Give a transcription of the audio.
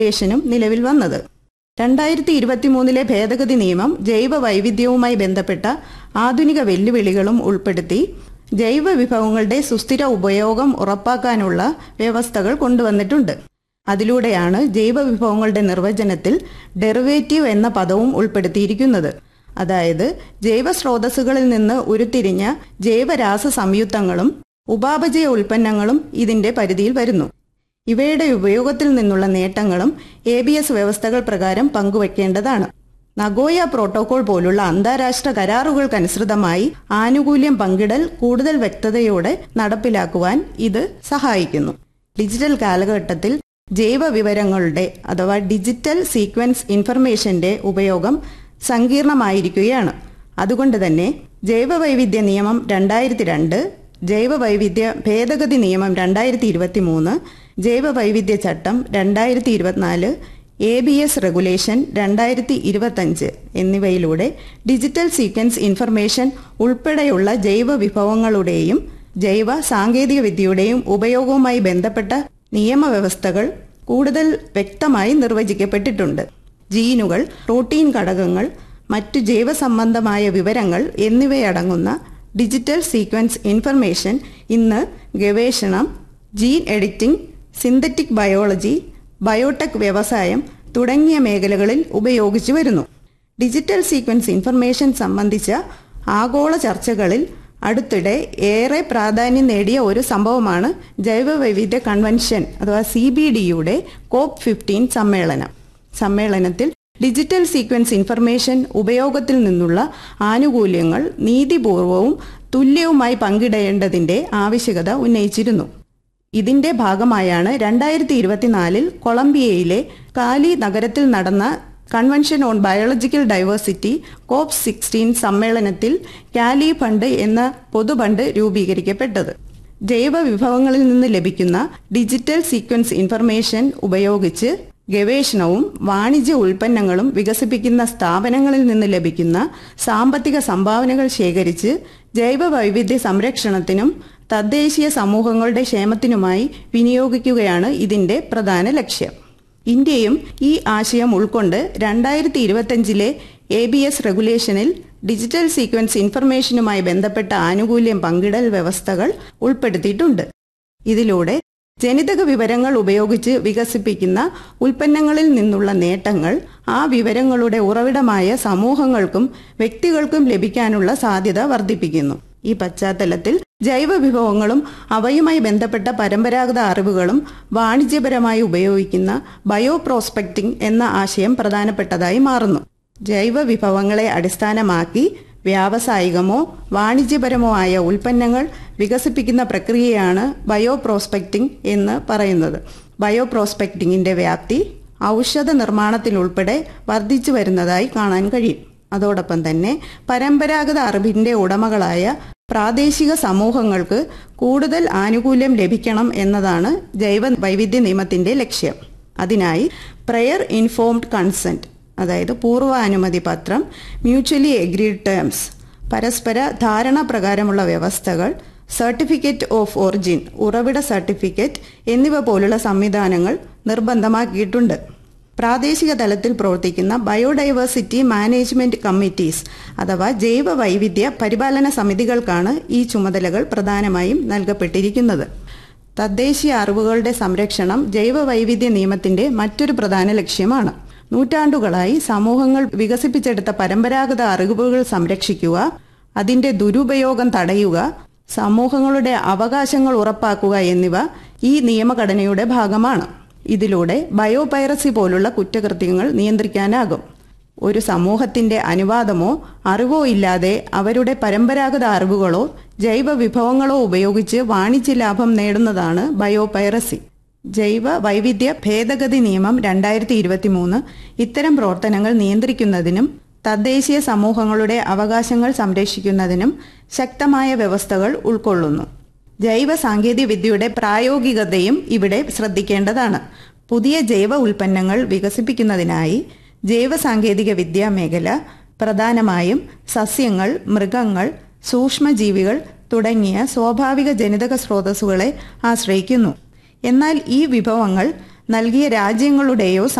റെഗുലേഷനും നിലവിൽ വന്നത് രണ്ടായിരത്തി ഇരുപത്തിമൂന്നിലെ ഭേദഗതി നിയമം ജൈവ വൈവിധ്യവുമായി ബന്ധപ്പെട്ട ആധുനിക വെല്ലുവിളികളും ഉൾപ്പെടുത്തി ജൈവ വിഭവങ്ങളുടെ സുസ്ഥിര ഉപയോഗം ഉറപ്പാക്കാനുള്ള വ്യവസ്ഥകൾ കൊണ്ടുവന്നിട്ടുണ്ട് അതിലൂടെയാണ് ജൈവ വിഭവങ്ങളുടെ നിർവചനത്തിൽ ഡെറിവേറ്റീവ് എന്ന പദവും ഉൾപ്പെടുത്തിയിരിക്കുന്നത് അതായത് ജൈവ സ്രോതസ്സുകളിൽ നിന്ന് ഉരുത്തിരിഞ്ഞ ജൈവരാസ സംയുക്തങ്ങളും ഉപാപചയ ഉൽപ്പന്നങ്ങളും ഇതിന്റെ പരിധിയിൽ വരുന്നു ഇവയുടെ ഉപയോഗത്തിൽ നിന്നുള്ള നേട്ടങ്ങളും എ ബി എസ് വ്യവസ്ഥകൾ പ്രകാരം പങ്കുവയ്ക്കേണ്ടതാണ് നഗോയ പ്രോട്ടോകോൾ പോലുള്ള അന്താരാഷ്ട്ര കരാറുകൾക്കനുസൃതമായി ആനുകൂല്യം പങ്കിടൽ കൂടുതൽ വ്യക്തതയോടെ നടപ്പിലാക്കുവാൻ ഇത് സഹായിക്കുന്നു ഡിജിറ്റൽ കാലഘട്ടത്തിൽ ജൈവ വിവരങ്ങളുടെ അഥവാ ഡിജിറ്റൽ സീക്വൻസ് ഇൻഫർമേഷന്റെ ഉപയോഗം സങ്കീർണമായിരിക്കുകയാണ് അതുകൊണ്ട് തന്നെ ജൈവവൈവിധ്യ നിയമം രണ്ടായിരത്തി രണ്ട് ജൈവവൈവിധ്യ ഭേദഗതി നിയമം രണ്ടായിരത്തി ഇരുപത്തി മൂന്ന് ജൈവവൈവിധ്യ ചട്ടം രണ്ടായിരത്തി ഇരുപത്തിനാല് എ ബി എസ് റെഗുലേഷൻ രണ്ടായിരത്തി ഇരുപത്തഞ്ച് എന്നിവയിലൂടെ ഡിജിറ്റൽ സീക്വൻസ് ഇൻഫർമേഷൻ ഉൾപ്പെടെയുള്ള ജൈവ വിഭവങ്ങളുടെയും ജൈവ സാങ്കേതിക വിദ്യയുടെയും ഉപയോഗവുമായി ബന്ധപ്പെട്ട നിയമവ്യവസ്ഥകൾ കൂടുതൽ വ്യക്തമായി നിർവചിക്കപ്പെട്ടിട്ടുണ്ട് ജീനുകൾ പ്രോട്ടീൻ ഘടകങ്ങൾ മറ്റു ജൈവസംബന്ധമായ വിവരങ്ങൾ എന്നിവയടങ്ങുന്ന ഡിജിറ്റൽ സീക്വൻസ് ഇൻഫർമേഷൻ ഇന്ന് ഗവേഷണം gene editing synthetic biology biotech വ്യവസായം തുടങ്ങിയ മേഖലകളിൽ ഉപയോഗിച്ചു വരുന്നു ഡിജിറ്റൽ സീക്വൻസ് ഇൻഫർമേഷൻ സംബന്ധിച്ച ആഗോള ചർച്ചകളിൽ അടുത്തിടെ ഏറെ പ്രാധാന്യം നേടിയ ഒരു സംഭവമാണ് ജൈവവൈവിധ്യ കൺവെൻഷൻ അഥവാ സി ബി ഡിയുടെ കോപ്പ് ഫിഫ്റ്റീൻ സമ്മേളനം സമ്മേളനത്തിൽ ഡിജിറ്റൽ സീക്വൻസ് ഇൻഫർമേഷൻ ഉപയോഗത്തിൽ നിന്നുള്ള ആനുകൂല്യങ്ങൾ നീതിപൂർവവും തുല്യവുമായി പങ്കിടേണ്ടതിന്റെ ആവശ്യകത ഉന്നയിച്ചിരുന്നു ഇതിന്റെ ഭാഗമായാണ് രണ്ടായിരത്തി ഇരുപത്തിനാലിൽ കൊളംബിയയിലെ കാലി നഗരത്തിൽ നടന്ന convention on biological diversity COP sixteen സമ്മേളനത്തിൽ കാലി ഫണ്ട് എന്ന പൊതുഫണ്ട് രൂപീകരിക്കപ്പെട്ടത് ജൈവ വിഭവങ്ങളിൽ നിന്ന് ലഭിക്കുന്ന ഡിജിറ്റൽ സീക്വൻസ് ഇൻഫർമേഷൻ ഉപയോഗിച്ച് ഗവേഷണവും വാണിജ്യ ഉൽപ്പന്നങ്ങളും വികസിപ്പിക്കുന്ന സ്ഥാപനങ്ങളിൽ നിന്ന് ലഭിക്കുന്ന സാമ്പത്തിക സംഭാവനകൾ ശേഖരിച്ച് ജൈവ വൈവിധ്യ സംരക്ഷണത്തിനും തദ്ദേശീയ സമൂഹങ്ങളുടെ ക്ഷേമത്തിനുമായി വിനിയോഗിക്കുകയാണ് ഇതിന്റെ പ്രധാന ലക്ഷ്യം ഇന്ത്യയും ഈ ആശയം ഉൾക്കൊണ്ട് രണ്ടായിരത്തി ഇരുപത്തിയഞ്ചിലെ എ ബി എസ് റെഗുലേഷനിൽ ഡിജിറ്റൽ സീക്വൻസ് ഇൻഫർമേഷനുമായി ബന്ധപ്പെട്ട ആനുകൂല്യം പങ്കിടൽ വ്യവസ്ഥകൾ ഉൾപ്പെടുത്തിയിട്ടുണ്ട് ഇതിലൂടെ ജനിതക വിവരങ്ങൾ ഉപയോഗിച്ച് വികസിപ്പിക്കുന്ന ഉൽപ്പന്നങ്ങളിൽ നിന്നുള്ള നേട്ടങ്ങൾ ആ വിവരങ്ങളുടെ ഉറവിടമായ സമൂഹങ്ങൾക്കും വ്യക്തികൾക്കും ലഭിക്കാനുള്ള സാധ്യത വർദ്ധിപ്പിക്കുന്നു ഈ പശ്ചാത്തലത്തിൽ ജൈവ വിഭവങ്ങളും അവയുമായി ബന്ധപ്പെട്ട പരമ്പരാഗത അറിവുകളും വാണിജ്യപരമായി ഉപയോഗിക്കുന്ന ബയോ പ്രോസ്പെക്ടിംഗ് എന്ന ആശയം പ്രധാനപ്പെട്ടതായി മാറുന്നു ജൈവ വിഭവങ്ങളെ അടിസ്ഥാനമാക്കി വ്യാവസായികമോ വാണിജ്യപരമോ ആയ ഉൽപ്പന്നങ്ങൾ വികസിപ്പിക്കുന്ന പ്രക്രിയയാണ് ബയോ പ്രോസ്പെക്ടിംഗ് എന്ന് പറയുന്നത് ബയോ പ്രോസ്പെക്ടിങ്ങിന്റെ വ്യാപ്തി ഔഷധ നിർമ്മാണത്തിലുൾപ്പെടെ വർദ്ധിച്ചു വരുന്നതായി കാണാൻ കഴിയും അതോടൊപ്പം തന്നെ പരമ്പരാഗത അറിവിന്റെ ഉടമകളായ പ്രാദേശിക സമൂഹങ്ങൾക്ക് കൂടുതൽ ആനുകൂല്യം ലഭിക്കണം എന്നതാണ് ജൈവ വൈവിധ്യ നിയമത്തിന്റെ ലക്ഷ്യം അതിനായി പ്രയർ ഇൻഫോംഡ് കൺസെന്റ് അതായത് പൂർവാനുമതി പത്രം മ്യൂച്വലി എഗ്രീഡ് ടേംസ് പരസ്പര ധാരണ പ്രകാരമുള്ള വ്യവസ്ഥകൾ സർട്ടിഫിക്കറ്റ് ഓഫ് ഒറിജിൻ ഉറവിട സർട്ടിഫിക്കറ്റ് എന്നിവ പോലുള്ള സംവിധാനങ്ങൾ നിർബന്ധമാക്കിയിട്ടുണ്ട് പ്രാദേശിക തലത്തിൽ പ്രവർത്തിക്കുന്ന ബയോഡൈവേഴ്സിറ്റി മാനേജ്മെന്റ് കമ്മിറ്റീസ് അഥവാ ജൈവ വൈവിധ്യ പരിപാലന സമിതികൾക്കാണ് ഈ ചുമതലകൾ പ്രധാനമായും നൽകപ്പെട്ടിരിക്കുന്നത് തദ്ദേശീയ അറിവുകളുടെ സംരക്ഷണം ജൈവ വൈവിധ്യ നിയമത്തിന്റെ മറ്റൊരു പ്രധാന ലക്ഷ്യമാണ് നൂറ്റാണ്ടുകളായി സമൂഹങ്ങൾ വികസിപ്പിച്ചെടുത്ത പരമ്പരാഗത അറിവുകൾ സംരക്ഷിക്കുക അതിന്റെ ദുരുപയോഗം തടയുക സമൂഹങ്ങളുടെ അവകാശങ്ങൾ ഉറപ്പാക്കുക എന്നിവ ഈ നിയമഘടനയുടെ ഭാഗമാണ് ഇതിലൂടെ ബയോപൈറസി പോലുള്ള കുറ്റകൃത്യങ്ങൾ നിയന്ത്രിക്കാനാകും ഒരു സമൂഹത്തിന്റെ അനുവാദമോ അറിവോ ഇല്ലാതെ അവരുടെ പരമ്പരാഗത അറിവുകളോ ജൈവ വിഭവങ്ങളോ ഉപയോഗിച്ച് വാണിജ്യ ലാഭം നേടുന്നതാണ് ബയോപൈറസി ജൈവ വൈവിധ്യ ഭേദഗതി നിയമം രണ്ടായിരത്തി ഇരുപത്തി മൂന്ന് ഇത്തരം പ്രവർത്തനങ്ങൾ നിയന്ത്രിക്കുന്നതിനും തദ്ദേശീയ സമൂഹങ്ങളുടെ അവകാശങ്ങൾ സംരക്ഷിക്കുന്നതിനും ശക്തമായ വ്യവസ്ഥകൾ ഉൾക്കൊള്ളുന്നു ജൈവ സാങ്കേതിക വിദ്യയുടെ പ്രായോഗികതയും ഇവിടെ ശ്രദ്ധിക്കേണ്ടതാണ് പുതിയ ജൈവ ഉൽപ്പന്നങ്ങൾ വികസിപ്പിക്കുന്നതിനായി ജൈവ സാങ്കേതിക വിദ്യാ മേഖല പ്രധാനമായും സസ്യങ്ങൾ മൃഗങ്ങൾ സൂക്ഷ്മജീവികൾ തുടങ്ങിയ സ്വാഭാവിക ജനിതക സ്രോതസ്സുകളെ ആശ്രയിക്കുന്നു എന്നാൽ ഈ വിഭവങ്ങൾ നൽകിയ രാജ്യങ്ങളുടെയോ